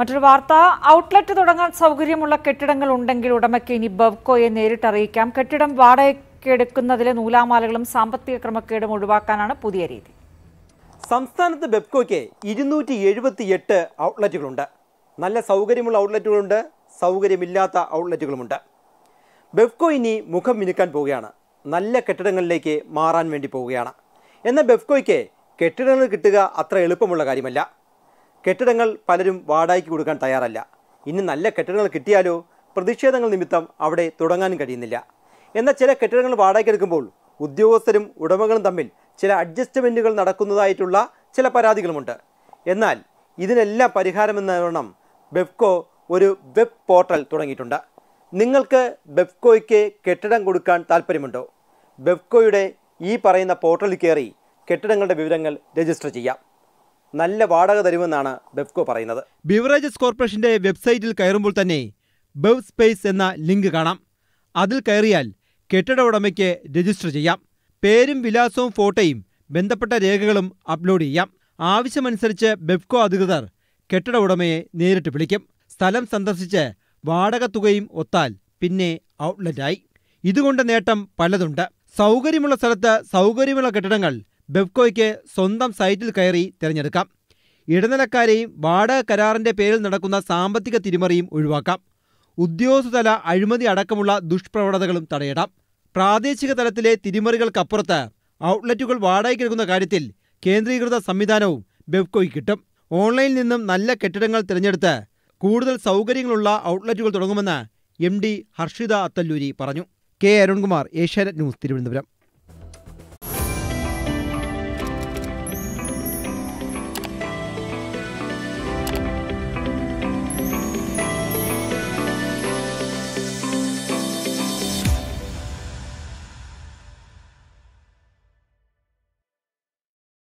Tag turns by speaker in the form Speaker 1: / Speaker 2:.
Speaker 1: മറ്റൊരു വാർത്ത ഔട്ട്ലെറ്റ് തുടങ്ങാൻ സൗകര്യമുള്ള കെട്ടിടങ്ങൾ ഉണ്ടെങ്കിൽ ഉടമയ്ക്ക് ഇനി ബവ്കോയെ നേരിട്ട് അറിയിക്കാം കെട്ടിടം വാടകയ്ക്കെടുക്കുന്നതിലെ നൂലാമാലകളും സാമ്പത്തിക ക്രമക്കേടും ഒഴിവാക്കാനാണ് പുതിയ രീതി
Speaker 2: സംസ്ഥാനത്ത് ബെപ്കോയ്ക്ക് ഇരുന്നൂറ്റി എഴുപത്തി എട്ട് ഔട്ട്ലെറ്റുകളുണ്ട് നല്ല സൗകര്യമുള്ള ഔട്ട്ലെറ്റുകളുണ്ട് സൗകര്യമില്ലാത്ത ഔട്ട്ലെറ്റുകളുമുണ്ട് ബെഫ്കോ ഇനി മുഖം മിനുക്കാൻ പോവുകയാണ് നല്ല കെട്ടിടങ്ങളിലേക്ക് മാറാൻ വേണ്ടി പോവുകയാണ് എന്നാൽ ബെഫ്കോയ്ക്ക് കെട്ടിടങ്ങൾ കിട്ടുക അത്ര എളുപ്പമുള്ള കാര്യമല്ല കെട്ടിടങ്ങൾ പലരും വാടകയ്ക്ക് കൊടുക്കാൻ തയ്യാറല്ല ഇനി നല്ല കെട്ടിടങ്ങൾ കിട്ടിയാലോ പ്രതിഷേധങ്ങൾ നിമിത്തം അവിടെ തുടങ്ങാനും കഴിയുന്നില്ല എന്നാൽ ചില കെട്ടിടങ്ങൾ വാടകയ്ക്ക് എടുക്കുമ്പോൾ ഉദ്യോഗസ്ഥരും ഉടമകളും തമ്മിൽ ചില അഡ്ജസ്റ്റ്മെൻറ്റുകൾ നടക്കുന്നതായിട്ടുള്ള ചില പരാതികളുമുണ്ട് എന്നാൽ ഇതിനെല്ലാം പരിഹാരമെന്ന വണ്ണം ബെഫ്കോ ഒരു വെബ് പോർട്ടൽ തുടങ്ങിയിട്ടുണ്ട് നിങ്ങൾക്ക് ബെഫ്കോയ്ക്ക് കെട്ടിടം കൊടുക്കാൻ താല്പര്യമുണ്ടോ ബെഫ്കോയുടെ ഈ പറയുന്ന പോർട്ടലിൽ കയറി കെട്ടിടങ്ങളുടെ വിവരങ്ങൾ രജിസ്റ്റർ ചെയ്യാം നല്ല വാടക തരുമെന്നാണ് ബെഫ്കോ പറയുന്നത് ബിവറേജസ് കോർപ്പറേഷന്റെ വെബ്സൈറ്റിൽ കയറുമ്പോൾ തന്നെ ബെവ് സ്പേസ് എന്ന ലിങ്ക് കാണാം അതിൽ കയറിയാൽ കെട്ടിട ഉടമയ്ക്ക് രജിസ്റ്റർ ചെയ്യാം പേരും വിലാസവും ഫോട്ടോയും ബന്ധപ്പെട്ട രേഖകളും അപ്ലോഡ് ചെയ്യാം ആവശ്യമനുസരിച്ച് ബെഫ്കോ അധികൃതർ കെട്ടിട ഉടമയെ നേരിട്ട് വിളിക്കും സ്ഥലം സന്ദർശിച്ച് വാടക തുകയും ഒത്താൽ പിന്നെ ഔട്ട്ലെറ്റായി ഇതുകൊണ്ട് നേട്ടം പലതുണ്ട് സൗകര്യമുള്ള സ്ഥലത്ത് സൗകര്യമുള്ള കെട്ടിടങ്ങൾ ബെഫ്കോയ്ക്ക് സ്വന്തം സൈറ്റിൽ കയറി തിരഞ്ഞെടുക്കാം ഇടനിലക്കാരെയും വാടക കരാറിന്റെ പേരിൽ നടക്കുന്ന സാമ്പത്തിക തിരിമറിയും ഒഴിവാക്കാം ഉദ്യോഗസ്ഥതല അഴിമതി അടക്കമുള്ള ദുഷ്പ്രവണതകളും തടയിടാം പ്രാദേശിക തലത്തിലെ തിരിമറികൾക്കപ്പുറത്ത് ഔട്ട്ലെറ്റുകൾ വാടകയ്ക്കെടുക്കുന്ന കാര്യത്തിൽ കേന്ദ്രീകൃത സംവിധാനവും ബെഫ്കോയ്ക്ക് കിട്ടും ഓൺലൈനിൽ നിന്നും നല്ല കെട്ടിടങ്ങൾ തിരഞ്ഞെടുത്ത് കൂടുതൽ സൗകര്യങ്ങളുള്ള ഔട്ട്ലെറ്റുകൾ തുടങ്ങുമെന്ന് എം ഡി ഹർഷിത അത്തല്ലൂരി പറഞ്ഞു കെ അരുൺകുമാർ ഏഷ്യാനെറ്റ് ന്യൂസ് തിരുവനന്തപുരം